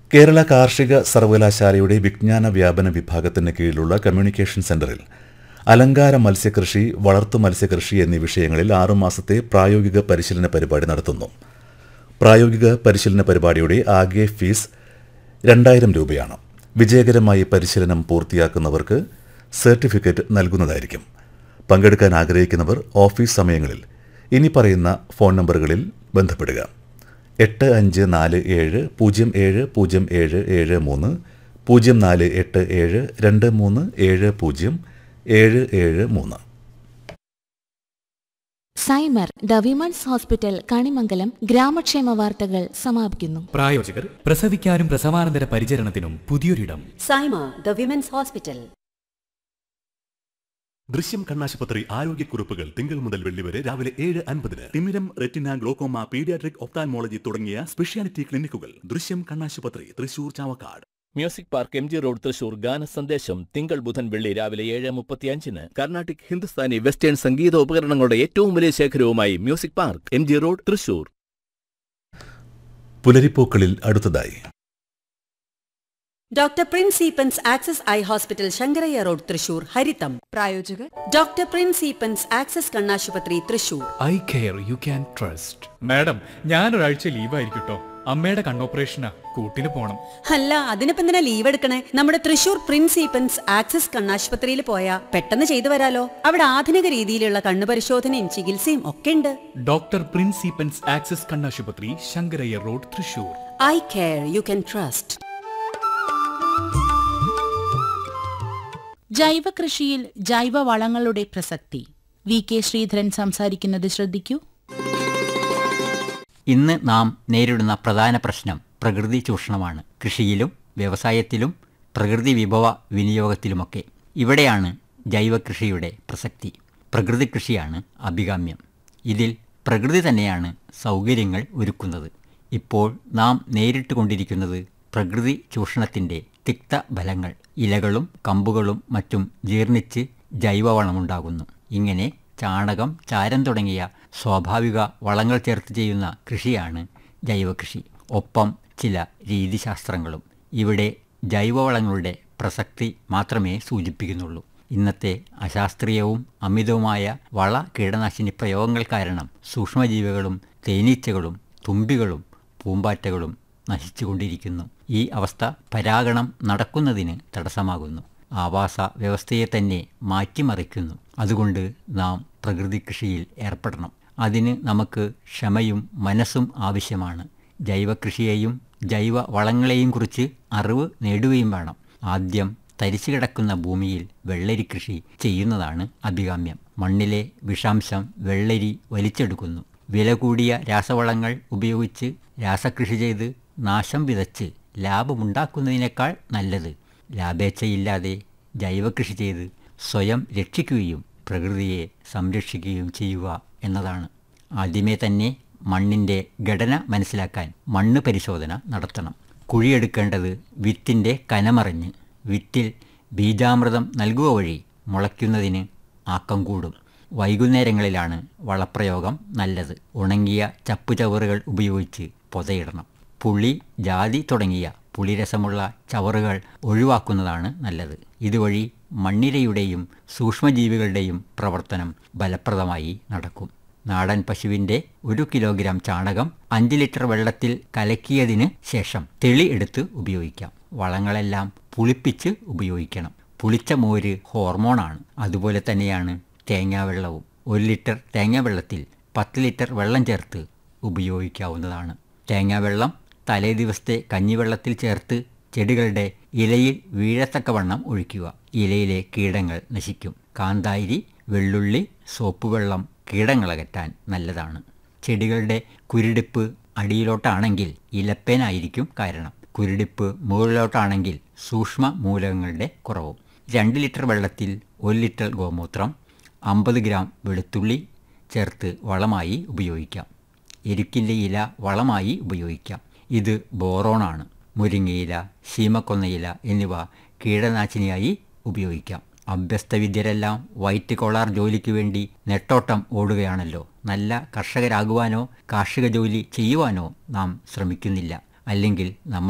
കേരള കാർഷിക സർവകലാശാലയുടെ വിജ്ഞാന വ്യാപന വിഭാഗത്തിന് കീഴിലുള്ള കമ്മ്യൂണിക്കേഷൻ സെന്ററിൽ അലങ്കാര മത്സ്യകൃഷി വളർത്തു മത്സ്യകൃഷി എന്നീ വിഷയങ്ങളിൽ ആറുമാസത്തെ പ്രായോഗിക പരിശീലന പരിപാടി നടത്തുന്നു പ്രായോഗിക പരിശീലന പരിപാടിയുടെ ആകെ ഫീസ് രണ്ടായിരം രൂപയാണ് വിജയകരമായി പരിശീലനം പൂർത്തിയാക്കുന്നവർക്ക് സർട്ടിഫിക്കറ്റ് നൽകുന്നതായിരിക്കും പങ്കെടുക്കാൻ ആഗ്രഹിക്കുന്നവർ ഓഫീസ് സമയങ്ങളിൽ ഇനി പറയുന്ന ഫോൺ നമ്പറുകളിൽ ബന്ധപ്പെടുക എട്ട് അഞ്ച് നാല് ഏഴ് പൂജ്യം ഏഴ് പൂജ്യം ഏഴ് ഏഴ് മൂന്ന് പൂജ്യം നാല് എട്ട് ഏഴ് രണ്ട് മൂന്ന് ഏഴ് പൂജ്യം ഏഴ് ഏഴ് മൂന്ന് Saima the women's hospital Kanimangalam ഗ്രാമക്ഷേമ വാർത്തകൾ സമാപിക്കുന്നു പ്രായോജകർ പ്രസവിക്കാനും പ്രസവാനന്തര പരിചരണത്തിനും പുതിയൊരിടം Saima the women's hospital Drishyam കണ്ണാശുപത്രി ആരോഗ്യക്കുറിപ്പുകൾ തിങ്കൾ മുതൽ വെള്ളി വരെ രാവിലെ ഏഴ് അൻപതിന് തിമിരം റെറ്റിന ഗ്ലോക്കോമ പീഡിയാട്രിക് ഒപ്താൻമോളജി തുടങ്ങിയ സ്പെഷ്യാലിറ്റി ക്ലിനിക്കുകൾ ദൃശ്യം കണ്ണാശുപത്രി Thrissur Chavakkad music park M G road Thrissur ഗാന സന്ദേശം തിങ്കൾ ബുധൻ വെള്ളി രാവിലെ ഏഴ് മുപ്പത്തിയഞ്ചിന് കർണാട്ടിക് ഹിന്ദുസ്ഥാനി വെസ്റ്റേൺ സംഗീത ഉപകരണങ്ങളുടെ ഏറ്റവും വലിയ ശേഖരവുമായി music park M G road Thrissur പുലരിപ്പൂക്കളിൽ അടുത്തതായി doctor Prince Eapen's access eye hospital Sankarayya road Thrissur ഹരിതം പ്രായോജകർ ഡോക്ടർ പ്രിൻസ് ഈപ്പൻസ് ആക്സസ് കണ്ണാശുപത്രി Thrissur eye care you can trust madam ഞാനൊരാഴ്ച ലീവായിരിക്കും കേട്ടോ അമ്മയുടെ കണ്ണോപ്പറേഷനാ കൂട്ടിന് പോണം അല്ല അതിനിപ്പോ എന്തിനാ ലീവ് എടുക്കണേ നമ്മുടെ തൃശൂർ പ്രിൻസ് ഈപ്പൻസ് ആക്സസ് കണ്ണാശുപത്രിയിൽ പോയാ പെട്ടെന്ന് ചെയ്തു വരാലോ അവിടെ ആധുനിക രീതിയിലുള്ള കണ്ണു പരിശോധനയും ചികിത്സയും ഒക്കെ ഉണ്ട് ഡോക്ടർ പ്രിൻസിപ്പൻസ് ആക്സസ് കണ്ണാശുപത്രി Sankaraiah road Thrissur eye care you can trust ജൈവ കൃഷിയിൽ ജൈവ വളങ്ങളുടെ പ്രസക്തി വി കെ ശ്രീധരൻ സംസാരിക്കുന്നത് ശ്രദ്ധിക്കൂ ഇന്ന് നാം നേരിടുന്ന പ്രധാന പ്രശ്നം പ്രകൃതി ചൂഷണമാണ് കൃഷിയിലും വ്യവസായത്തിലും പ്രകൃതി വിഭവ വിനിയോഗത്തിലുമൊക്കെ ഇവിടെയാണ് ജൈവ കൃഷിയുടെ പ്രസക്തി പ്രകൃതി കൃഷിയാണ് അഭികാമ്യം ഇതിൽ പ്രകൃതി തന്നെയാണ് സൗകര്യങ്ങൾ ഒരുക്കുന്നത് ഇപ്പോൾ നാം നേരിട്ട് കൊണ്ടിരിക്കുന്നത് പ്രകൃതി ചൂഷണത്തിൻ്റെ തിക്ത ഫലങ്ങൾ ഇലകളും കമ്പുകളും മറ്റും ജീർണിച്ച് ജൈവവളമുണ്ടാകുന്നു ഇങ്ങനെ ചാണകം ചാരം തുടങ്ങിയ സ്വാഭാവിക വളങ്ങൾ ചേർത്ത് ചെയ്യുന്ന കൃഷിയാണ് ജൈവകൃഷി ഒപ്പം ചില രീതിശാസ്ത്രങ്ങളും ഇവിടെ ജൈവവളങ്ങളുടെ പ്രസക്തി മാത്രമേ സൂചിപ്പിക്കുന്നുള്ളൂ ഇന്നത്തെ അശാസ്ത്രീയവും അമിതവുമായ വള കീടനാശിനി പ്രയോഗങ്ങൾ കാരണം സൂക്ഷ്മജീവികളും തേനീച്ചകളും തുമ്പികളും പൂമ്പാറ്റകളും നശിച്ചുകൊണ്ടിരിക്കുന്നു ഈ അവസ്ഥ പരാഗണം നടക്കുന്നതിന് തടസ്സമാകുന്നു ആവാസ വ്യവസ്ഥയെ തന്നെ മാറ്റിമറിക്കുന്നു അതുകൊണ്ട് നാം പ്രകൃതി കൃഷിയിൽ ഏർപ്പെടണം അതിന് നമുക്ക് ക്ഷമയും മനസ്സും ആവശ്യമാണ് ജൈവകൃഷിയെയും ജൈവ വളങ്ങളെയും കുറിച്ച് അറിവ് നേടുകയും വേണം ആദ്യം തരിച്ചു കിടക്കുന്ന ഭൂമിയിൽ വെള്ളരി കൃഷി ചെയ്യുന്നതാണ് അഭികാമ്യം മണ്ണിലെ വിഷാംശം വെള്ളരി വലിച്ചെടുക്കുന്നു വില കൂടിയ രാസവളങ്ങൾ ഉപയോഗിച്ച് രാസകൃഷി ചെയ്ത് നാശം വിതച്ച് ലാഭമുണ്ടാക്കുന്നതിനേക്കാൾ നല്ലത് ലാഭേച്ഛയില്ലാതെ ജൈവകൃഷി ചെയ്ത് സ്വയം രക്ഷിക്കുകയും പ്രകൃതിയെ സംരക്ഷിക്കുകയും ചെയ്യുക എന്നതാണ് ആദ്യമേ തന്നെ മണ്ണിൻ്റെ ഘടന മനസ്സിലാക്കാൻ മണ്ണ് പരിശോധന നടത്തണം കുഴിയെടുക്കേണ്ടത് വിത്തിൻ്റെ കനമറിഞ്ഞ് വിത്തിൽ ബീജാമൃതം നൽകുക വഴി മുളയ്ക്കുന്നതിന് ആക്കം കൂടും വൈകുന്നേരങ്ങളിലാണ് വളപ്രയോഗം നല്ലത് ഉണങ്ങിയ ചപ്പുചവറുകൾ ഉപയോഗിച്ച് പൊതയിടണം പുളി ജാതി തുടങ്ങിയ പുളിരസമുള്ള ചവറുകൾ ഒഴിവാക്കുന്നതാണ് നല്ലത് ഇതുവഴി മണ്ണിരയുടെയും സൂക്ഷ്മജീവികളുടെയും പ്രവർത്തനം ഫലപ്രദമായി നടക്കും നാടൻ പശുവിൻ്റെ ഒരു കിലോഗ്രാം ചാണകം അഞ്ച് ലിറ്റർ വെള്ളത്തിൽ കലക്കിയതിന് ശേഷം തെളി എടുത്ത് ഉപയോഗിക്കാം വളങ്ങളെല്ലാം പുളിപ്പിച്ച് ഉപയോഗിക്കണം പുളിച്ച മോര് ഹോർമോണാണ് അതുപോലെ തന്നെയാണ് തേങ്ങാവെള്ളവും ഒരു ലിറ്റർ തേങ്ങാവെള്ളത്തിൽ പത്ത് ലിറ്റർ വെള്ളം ചേർത്ത് ഉപയോഗിക്കാവുന്നതാണ് തേങ്ങാവെള്ളം തലേ ദിവസത്തെ കഞ്ഞിവെള്ളത്തിൽ ചേർത്ത് ചെടികളുടെ ഇലയിൽ വീഴത്തക്കവണ്ണം ഒഴിക്കുക ഇലയിലെ കീടങ്ങൾ നശിക്കും കാന്താരി വെള്ളുള്ളി സോപ്പ് വെള്ളം കീടങ്ങളകറ്റാൻ നല്ലതാണ് ചെടികളുടെ കുരുടിപ്പ് അടിയിലോട്ടാണെങ്കിൽ ഇലപ്പേനായിരിക്കും കാരണം കുരുടിപ്പ് മുകളിലോട്ടാണെങ്കിൽ സൂക്ഷ്മ മൂലകങ്ങളുടെ കുറവും രണ്ട് ലിറ്റർ വെള്ളത്തിൽ ഒരു ലിറ്റർ ഗോമൂത്രം അമ്പത് ഗ്രാം വെളുത്തുള്ളി ചേർത്ത് വളമായി ഉപയോഗിക്കാം എരുക്കിൻ്റെ ഇല വളമായി ഉപയോഗിക്കാം ഇത് ബോറോണാണ് മുരിങ്ങയില ശീമക്കൊന്നയില എന്നിവ കീടനാശിനിയായി ഉപയോഗിക്കാം അഭ്യസ്തവിദ്യരെല്ലാം വൈറ്റ് കോളാർ ജോലിക്ക് വേണ്ടി നെട്ടോട്ടം ഓടുകയാണല്ലോ നല്ല കർഷകരാകുവാനോ കാർഷിക ജോലി ചെയ്യുവാനോ നാം ശ്രമിക്കുന്നില്ല അല്ലെങ്കിൽ നമ്മൾ